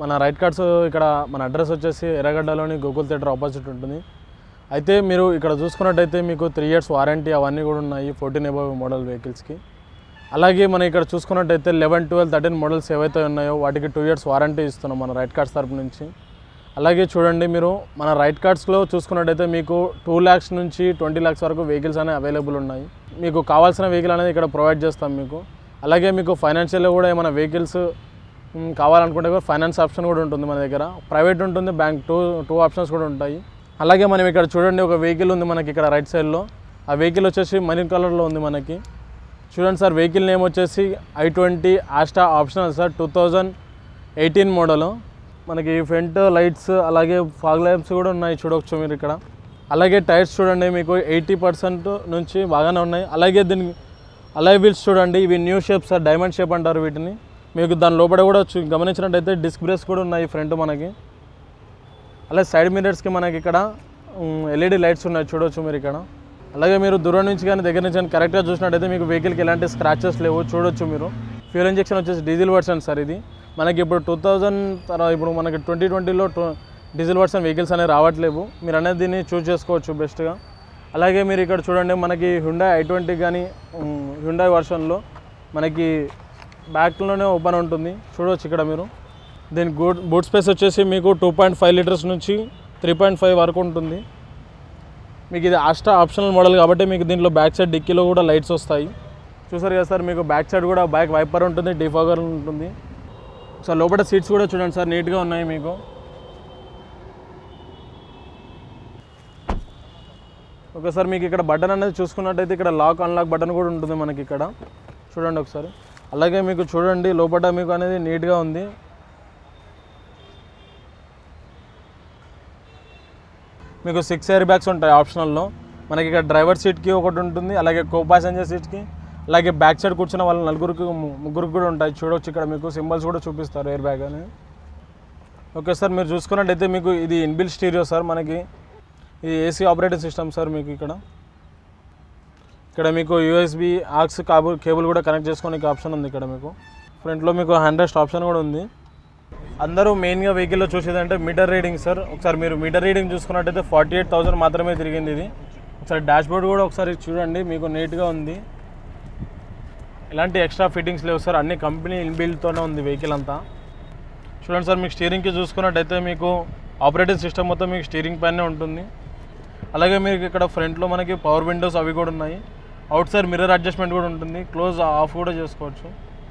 మన right cards ఇక్కడ మన అడ్రస్ వచ్చేసి ఎర్రగడ్డలోని గోకుల్ థియేటర్ ఆపోజిట్ ఉంటుంది అయితే మీరు ఇక్కడ చూసుకున్నట్టయితే మీకు త్రీ ఇయర్స్ వారంటీ అవన్నీ కూడా ఉన్నాయి ఫోర్టీన్ ఎబో మోడల్ వెహికల్స్కి అలాగే మనం ఇక్కడ చూసుకున్నట్టయితే లెవెన్ ట్వెల్వ్ థర్టీన్ మోడల్స్ ఏవైతే ఉన్నాయో వాటికి టూ ఇయర్స్ వారంటీ ఇస్తున్నాం మన రైట్ కార్డ్స్ తరపు నుంచి అలాగే చూడండి మీరు మన రైట్ కార్డ్స్లో చూసుకున్నట్టయితే మీకు టూ ల్యాక్స్ నుంచి ట్వంటీ ల్యాక్స్ వరకు వెహికల్స్ అనేవి అవైలబుల్ ఉన్నాయి మీకు కావాల్సిన వెహికల్ అనేది ఇక్కడ ప్రొవైడ్ చేస్తాం మీకు అలాగే మీకు ఫైనాన్షియల్గా కూడా ఏమైనా వెహికల్స్ మ్, కావాలనుకుంటే కూడా ఫైనాన్స్ ఆప్షన్ కూడా ఉంటుంది మన దగ్గర ప్రైవేట్ ఉంటుంది బ్యాంక్ టూ టూ ఆప్షన్స్ కూడా ఉంటాయి అలాగే మనం ఇక్కడ చూడండి ఒక వెహికల్ ఉంది మనకి ఇక్కడ రైట్ సైడ్లో ఆ వెహికల్ వచ్చేసి మరీన్ కలర్లో ఉంది మనకి చూడండి సార్ వెహికల్ నేమ్ వచ్చేసి I twenty Asta optional sir two thousand eighteen model మనకి ఫ్రంట్ లైట్స్ అలాగే ఫాగ్ ల్యాంప్స్ కూడా ఉన్నాయి చూడవచ్చు మీరు ఇక్కడ అలాగే టైర్స్ చూడండి మీకు ఎయిటీ పర్సెంట్ నుంచి బాగానే ఉన్నాయి అలాగే దీని అలాగే వీల్స్ చూడండి ఇవి new shape sir diamond shape అంటారు వీటిని మీకు దాని లోపల కూడా చూ- గమనించినట్టయితే డిస్క్ బ్రేక్స్ కూడా ఉన్నాయి ఫ్రంట్ మనకి అలాగే సైడ్ మిరర్స్కి మనకి ఇక్కడ ఎల్ఈడి లైట్స్ ఉన్నాయి చూడవచ్చు మీరు ఇక్కడ అలాగే మీరు దూరం నుంచి కానీ దగ్గర నుంచి కానీ కరెక్ట్గా చూసినట్టయితే మీకు వెహికల్కి ఎలాంటి స్క్రాచెస్ లేవు చూడొచ్చు మీరు ఫ్యూల్ ఇంజెక్షన్ వచ్చేసి డీజిల్ వర్షన్ సార్ ఇది మనకి ఇప్పుడు టూ థౌజండ్ తర్వాత ఇప్పుడు మనకి ట్వంటీ ట్వంటీలో డీజిల్ వర్షన్ వెహికల్స్ అనేవి రావట్లేవు మీరు అనేది దీన్ని చూస్ చేసుకోవచ్చు బెస్ట్గా అలాగే మీరు ఇక్కడ చూడండి మనకి హుండాయ్ ఐ ట్వంటీ కానీ హుండాయ్ వర్షన్లో మనకి బ్యాక్లోనే ఓపెన్ ఉంటుంది చూడవచ్చు ఇక్కడ మీరు దీని గూడ్ బూట్ స్పేస్ వచ్చేసి మీకు టూ పాయింట్ ఫైవ్ లీటర్స్ నుంచి త్రీ పాయింట్ ఫైవ్ వరకు ఉంటుంది మీకు ఇది ఆస్టా ఆప్షనల్ మోడల్ కాబట్టి మీకు దీంట్లో బ్యాక్ సైడ్ డిక్కీలో కూడా లైట్స్ వస్తాయి చూసారు కదా సార్ మీకు బ్యాక్ సైడ్ కూడా బ్యాక్ వైపర్ ఉంటుంది డిఫాగర్ ఉంటుంది సార్ లోపల సీట్స్ కూడా చూడండి సార్ నీట్గా ఉన్నాయి మీకు ఒకసారి మీకు ఇక్కడ బటన్ అనేది చూసుకున్నట్టయితే ఇక్కడ లాక్ అన్లాక్ బటన్ కూడా ఉంటుంది మనకి ఇక్కడ చూడండి ఒకసారి అలాగే మీకు చూడండి లోపల మీకు అనేది నీట్గా ఉంది మీకు సిక్స్ ఎయిర్ బ్యాగ్స్ ఉంటాయి ఆప్షనల్లో మనకి ఇక్కడ డ్రైవర్ సీట్కి ఒకటి ఉంటుంది అలాగే కో ప్యాసింజర్ సీట్కి అలాగే బ్యాక్ సైడ్ కూర్చున్న వాళ్ళ నలుగురికి ము- ముగ్గురికి కూడా ఉంటాయి చూడవచ్చు ఇక్కడ మీకు సింబల్స్ కూడా చూపిస్తారు ఎయిర్ బ్యాగ్ అని ఓకే సార్ మీరు చూసుకున్నట్టయితే మీకు ఇది ఇన్బిల్ స్టీరియో సార్ మనకి ఇది ఏసీ ఆపరేటింగ్ సిస్టమ్ సార్ మీకు ఇక్కడ ఇక్కడ మీకు యూఎస్బి ఆక్స్ కాబుల్ కేబుల్ కూడా కనెక్ట్ చేసుకోనికి ఆప్షన్ ఉంది ఇక్కడ మీకు ఫ్రంట్లో మీకు హ్యాండ్ రెస్ట్ ఆప్షన్ కూడా ఉంది అందరూ మెయిన్గా వెహికల్లో చూసేదంటే మీటర్ రీడింగ్ సార్ ఒకసారి మీరు మీటర్ రీడింగ్ చూసుకున్నట్టయితే ఫార్టీ ఎయిట్ థౌసండ్ మాత్రమే తిరిగింది ఇది ఒకసారి డాష్ బోర్డ్ కూడా ఒకసారి చూడండి మీకు నీట్గా ఉంది ఎలాంటి ఎక్స్ట్రా ఫిట్టింగ్స్ లేవు సార్ అన్ని కంపెనీ ఇన్బిల్డ్తోనే ఉంది వెహికల్ అంతా చూడండి సార్ మీకు స్టీరింగ్కి చూసుకున్నట్టయితే మీకు ఆపరేటింగ్ సిస్టమ్ మొత్తం మీకు స్టీరింగ్ పైనే ఉంటుంది అలాగే మీకు ఇక్కడ ఫ్రంట్లో మనకి పవర్ విండోస్ అవి కూడా ఉన్నాయి అవుట్ సైడ్ మిర్రర్ అడ్జస్ట్మెంట్ కూడా ఉంటుంది క్లోజ్ ఆఫ్ కూడా చేసుకోవచ్చు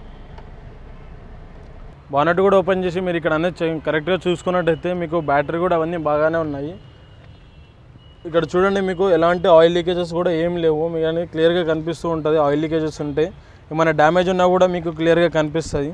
బానెట్ కూడా ఓపెన్ చేసి మీరు ఇక్కడ అన్నీ చె- కరెక్ట్గా చూసుకున్నట్టయితే మీకు బ్యాటరీ కూడా అవన్నీ బాగానే ఉన్నాయి ఇక్కడ చూడండి మీకు ఎలాంటి ఆయిల్ లీకేజెస్ కూడా ఏం లేవు మీకు అనేది క్లియర్గా కనిపిస్తూ ఉంటుంది ఆయిల్ లీకేజెస్ ఉంటే ఏమైనా డ్యామేజ్ ఉన్నా కూడా మీకు క్లియర్గా కనిపిస్తుంది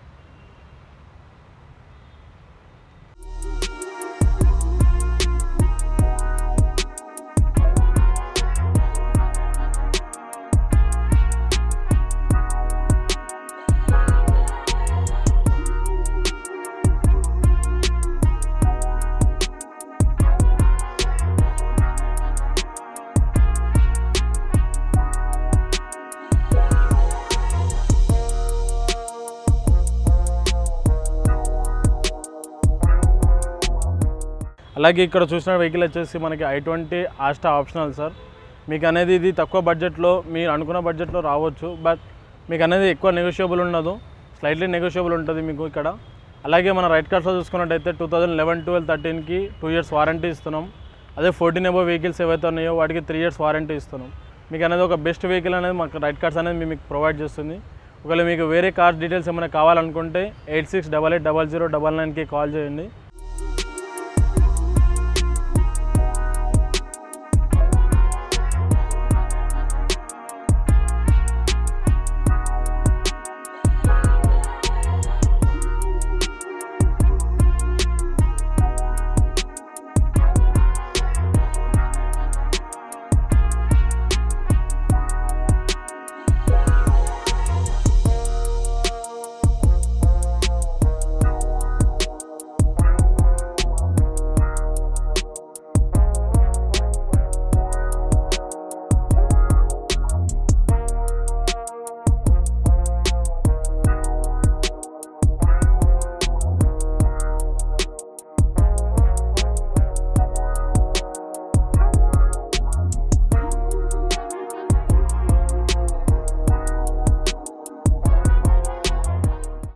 అలాగే ఇక్కడ చూసిన వెహికల్ వచ్చేసి మనకి I twenty Asta optional sir మీకు అనేది ఇది తక్కువ బడ్జెట్లో మీరు అనుకున్న బడ్జెట్లో రావచ్చు బట్ మీకు అనేది ఎక్కువ నెగోషియబుల్ ఉండదు స్లైట్లీ నెగోషియబుల్ ఉంటుంది మీకు ఇక్కడ అలాగే మన రైట్ కార్డ్స్లో చూసుకున్నట్టయితే టూ థౌజండ్ లెవెన్ ట్వెల్వ్ థర్టీన్కి టూ ఇయర్స్ వారంటీ ఇస్తున్నాం అదే ఫోర్టీన్ ఎబో వెహికల్స్ ఏవైతే ఉన్నాయో వాటికి త్రీ ఇయర్స్ వారంటీ ఇస్తున్నాం మీకు అనేది ఒక బెస్ట్ వెహికల్ అనేది మాకు రైట్ కార్డ్స్ అనేది మేము మీకు ప్రొవైడ్ చేస్తుంది ఒకవేళ మీకు వేరే కార్ డీటెయిల్స్ ఏమైనా కావాలనుకుంటే eight six double eight double zero double నైన్కి కాల్ చేయండి